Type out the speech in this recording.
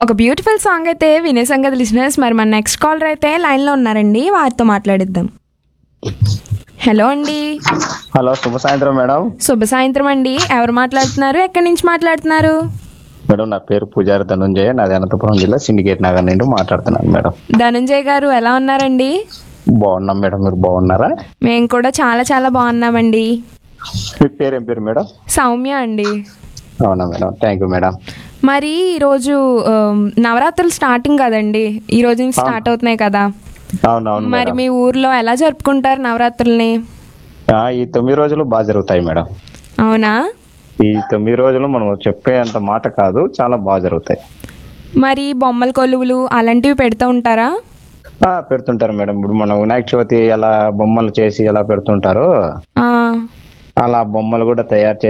ఒక beautiful song అయితే వినేసాం కదా లిసినర్స్ మరి మన నెక్స్ట్ కాలర్ అయితే లైన్లో ఉన్నారండి వారితో మాట్లాడిద్దాం హలో అండి హలో శుభ సాయంత్రం మేడం శుభ సాయంత్రం అండి ఎవరు మాట్లాడుతున్నారు ఎక్కడి నుంచి మాట్లాడుతున్నారు మేడం నా పేరు పూజారి ధనుంజయ నాది అనంతపురం జిల్లా సిండికేట్ నగర్ నుండి మాట్లాడుతున్నాను మేడం ధనుంజయ్ గారు ఎలా ఉన్నారండి బాగున్నాం మేడం మీరు బాగున్నారా మేము కూడా చాలా చాలా బాగున్నామండి మీ పేరు ఏం పేరు మేడం సౌమ్య అండి అవునా మేడం థ్యాంక్ యూ మేడం మరి ఈరోజు ఆమ్, నవరాత్రులు స్టార్టింగ్ కదండి ఈ రోజు నుంచి స్టార్ట్ అవుతున్నాయి కదా అవునవును మరి మేడం మీ ఊర్లో ఎలా జరుపుకుంటారు నవరాత్రుల్ని ఆ, ఈ తొమ్మిది రోజులు బాగా జరుగుతాయి మేడం అవునా ఈ తొమ్మిది రోజులు మనం చెప్పే అంత మాట కాదు చాలా బాగా జరుగుతాయి మరి బొమ్మల కొలువులు అలాంటివి పెడుతూ ఉంటారా ఆ, పెడుతుంటారు మేడం ఇప్పుడు మనం వినాయక చవితి ఎలా బొమ్మలు చేసి ఎలా పెడుతుంటారో ఆ, అలా బొమ్మలు కూడా తయారు చేసి